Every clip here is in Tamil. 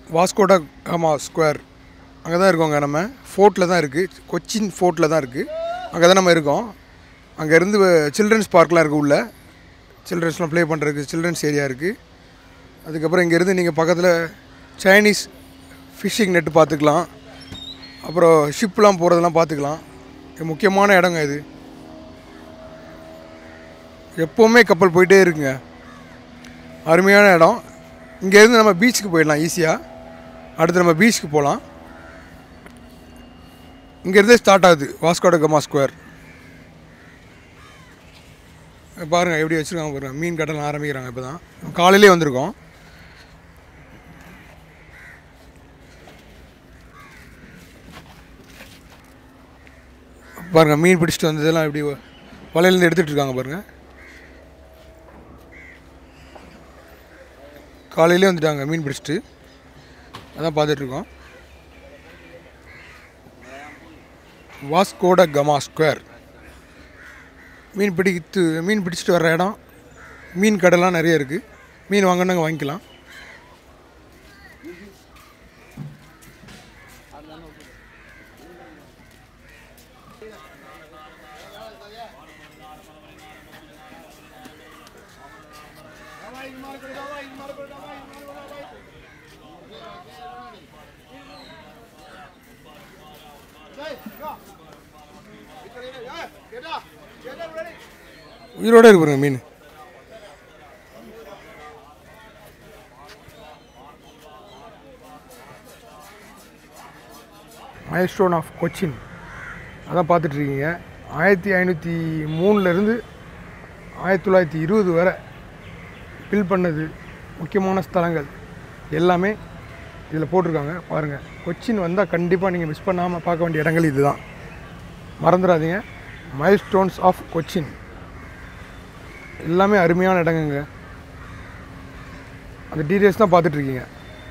வாஸ்கோடா காமா ஸ்கொயர் அங்கே தான் இருக்கோங்க நம்ம ஃபோர்ட்டில் தான் இருக்குது கொச்சின் ஃபோர்ட்டில் தான் இருக்குது அங்கே தான் நம்ம இருக்கோம் அங்கேருந்து சில்ட்ரன்ஸ் பார்க்லாம் இருக்குது உள்ள சில்ட்ரன்ஸ்லாம் ப்ளே பண்ணுறதுக்கு சில்ட்ரன்ஸ் ஏரியா இருக்குது அதுக்கப்புறம் இங்கேருந்து நீங்கள் பக்கத்தில் சைனீஸ் ஃபிஷ்ஷிங் நெட்டு பார்த்துக்கலாம் அப்புறம் ஷிப்லாம் போகிறதெல்லாம் பார்த்துக்கலாம் இது முக்கியமான இடங்க இது எப்போவுமே கப்பல் போயிட்டே இருக்குங்க அருமையான இடம் இங்கேருந்து நம்ம பீச்சுக்கு போயிடலாம் ஈஸியாக அடுத்து நம்ம பீச்சுக்கு போகலாம் இங்கேருந்தே ஸ்டார்ட் ஆகுது வாஸ்கோட கமா ஸ்கொயர் பாருங்கள் எப்படி வச்சுருக்காங்க பாருங்கள் மீன் கடலாம் ஆரம்பிக்கிறாங்க இப்போ தான் காலையிலே வந்திருக்கோம் பாருங்கள் மீன் பிடிச்சிட்டு வந்ததெல்லாம் எப்படி வலையிலேருந்து எடுத்துகிட்டு இருக்காங்க பாருங்கள் காலையிலே வந்துட்டாங்க மீன் பிடிச்சிட்டு அதான் பார்த்துட்ருக்கோம் வாஸ்கோட கமா ஸ்கொயர் மீன் பிடித்து மீன் பிடிச்சிட்டு வர்ற இடம் மீன் கடைலாம் நிறைய இருக்குது மீன் வாங்கினாங்க வாங்கிக்கலாம் உயிரோட இருக்கு பாருங்க மீன் மைல் ஸ்டோன் ஆஃப் கொச்சின் அதான் பார்த்துட்ருக்கீங்க ஆயிரத்தி ஐநூற்றி மூணுலேருந்து ஆயிரத்தி தொள்ளாயிரத்தி இருபது வரை பில் பண்ணது முக்கியமான ஸ்தலங்கள் எல்லாமே இதில் போட்டிருக்காங்க பாருங்கள் கொச்சின் வந்தால் கண்டிப்பாக நீங்கள் மிஸ் பண்ணாமல் பார்க்க வேண்டிய இடங்கள் இதுதான் மறந்துடாதீங்க மைல் ஸ்டோன்ஸ் ஆஃப் கொச்சின் எல்லாமே அருமையான இடங்கங்க அந்த டீட்டெயில்ஸ் தான் பார்த்துட்ருக்கீங்க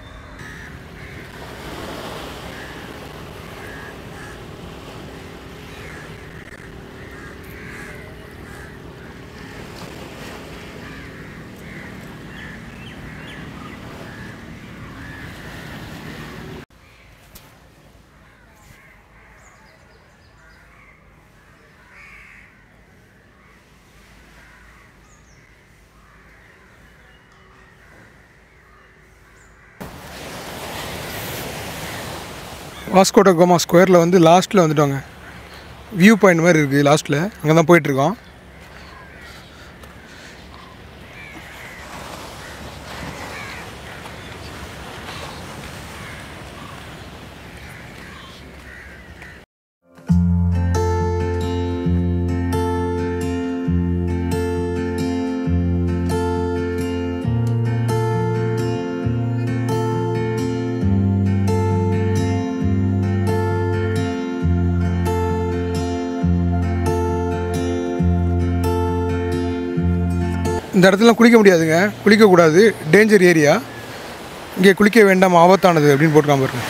வாஸ்கோட கோமா ஸ்கொயரில் வந்து லாஸ்ட்டில் வந்துட்டோங்க வியூ பாயிண்ட் மாதிரி இருக்குது லாஸ்ட்டில் அங்கே தான் போயிட்டுருக்கோம் இந்த இடத்துலலாம் குளிக்க முடியாதுங்க குளிக்கக்கூடாது டேஞ்சர் ஏரியா இங்கே குளிக்க வேண்டாம் ஆபத்தானது அப்படின்னு போட்டுருக்காம பாருங்க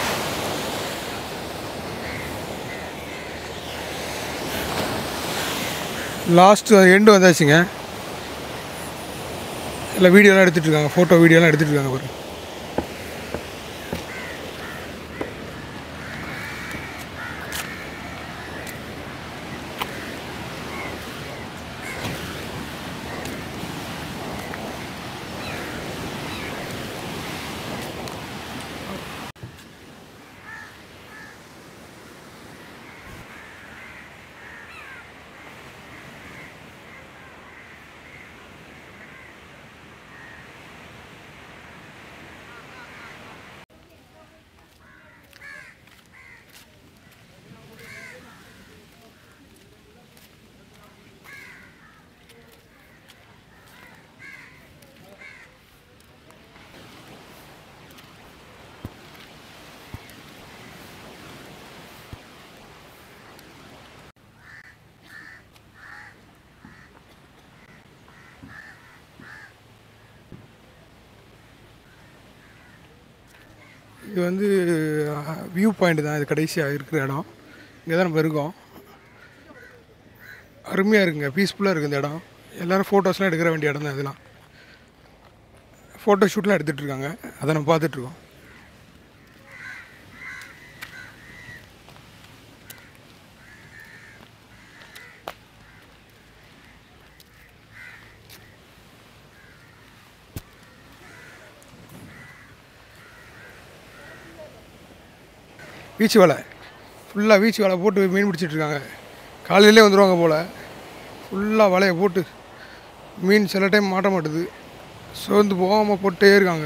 லாஸ்ட் எண்டு வந்தாச்சுங்க இல்லை வீடியோலாம் எடுத்துகிட்டு இருக்காங்க ஃபோட்டோ வீடியோலாம் எடுத்துகிட்டு இருக்காங்க பாருங்க இது வந்து வியூ பாயிண்ட் தான் இது கடைசியாக இருக்கிற இடம் இங்கே தான் நம்ம இருக்கோம் அருமையாக இருக்குங்க பீஸ்ஃபுல்லாக இருக்குது இந்த இடம் எல்லோரும் ஃபோட்டோஸ்லாம் எடுக்கிற வேண்டிய இடம் தான் இதெல்லாம் ஃபோட்டோ ஷூட்லாம் எடுத்துகிட்டு இருக்காங்க அதை நம்ம பார்த்துட்ருக்கோம் பீச் வலை ஃபுல்லாக பீச் வலை போட்டு மீன் பிடிச்சிட்டு இருக்காங்க காலையிலே வந்துடுவாங்க போல் ஃபுல்லாக வலையை போட்டு மீன் சில டைம் மாட்ட மாட்டுது சோர்ந்து போகாமல் போட்டே இருக்காங்க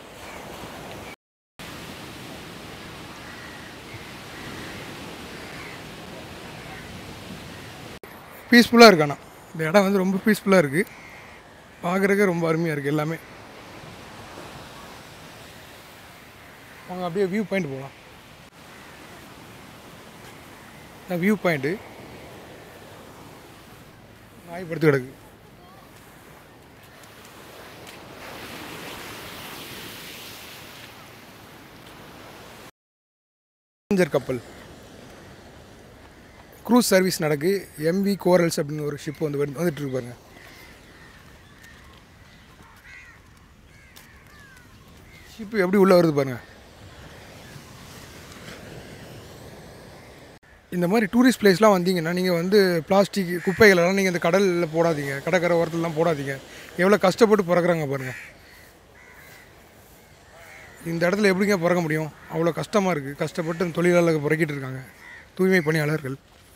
பீஸ்ஃபுல்லாக இருக்கு ஆனால் இந்த இடம் வந்து ரொம்ப பீஸ்ஃபுல்லாக இருக்குது பார்க்குறதுக்கே ரொம்ப அருமையாக இருக்குது எல்லாமே வாங்க அப்படியே வியூ பாயிண்ட் போகலாம் வியூ பாயிண்ட்டு நாய் படுத்து கிடக்கு பேசஞ்சர் கப்பல் க்ரூஸ் சர்வீஸ் நடக்கு எம்வி கோரல்ஸ் அப்படின்னு ஒரு ஷிப் வந்து வந்து- வந்துட்டு இருக்கு பாருங்க ஷிப்பு எப்படி உள்ளே வருது பாருங்க இந்த மாதிரி டூரிஸ்ட் பிளேஸ்லாம் வந்தீங்கன்னா நீங்கள் வந்து பிளாஸ்டிக் குப்பைகளெல்லாம் நீங்கள் இந்த கடலில் போடாதீங்க கடற்கரை ஓரத்துலலாம் போடாதீங்க எவ்வளோ கஷ்டப்பட்டு பிறக்குறாங்க பாருங்கள் இந்த இடத்துல எப்படிங்க பிறக்க முடியும் அவ்வளோ கஷ்டமாக இருக்குது கஷ்டப்பட்டு இந்த தொழிலாளர்கள் பிறக்கிட்டு இருக்காங்க தூய்மை பணியாளர்கள்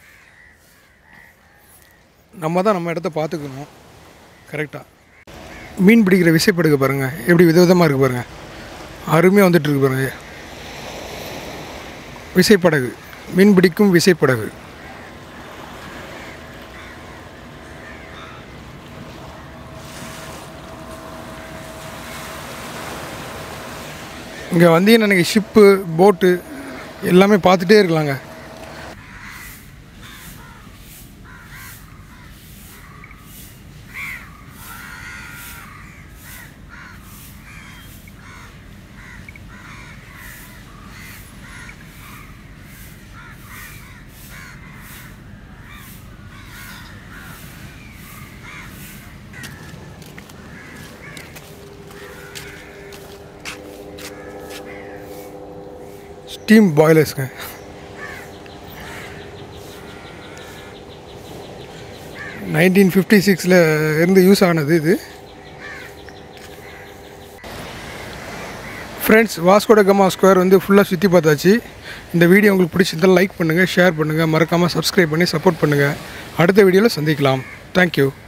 நம்ம தான் நம்ம இடத்த பார்த்துக்கணும் கரெக்டாக மீன் பிடிக்கிற விசைப்படுக பாருங்கள் எப்படி விதவிதமாக இருக்குது பாருங்கள் அருமையாக வந்துட்டு இருக்கு பாருங்க விசைப்படகு மீன் பிடிக்கும் விசைப்படகு இங்கே வந்தீங்கன்னா எனக்கு ஷிப்பு போட்டு எல்லாமே பார்த்துட்டே இருக்கலாங்க ஸ்டீம் பாய்லர்ஸுங்க நைன்டீன் ஃபிஃப்டி சிக்ஸில் இருந்து யூஸ் ஆனது இது ஃப்ரெண்ட்ஸ் வாஸ்கோட கமா ஸ்கொயர் வந்து ஃபுல்லாக சுற்றி பார்த்தாச்சு இந்த வீடியோ உங்களுக்கு பிடிச்சிருந்தால் லைக் பண்ணுங்கள் ஷேர் பண்ணுங்கள் மறக்காமல் சப்ஸ்கிரைப் பண்ணி சப்போர்ட் பண்ணுங்கள் அடுத்த வீடியோவில் சந்திக்கலாம் தேங்க்யூ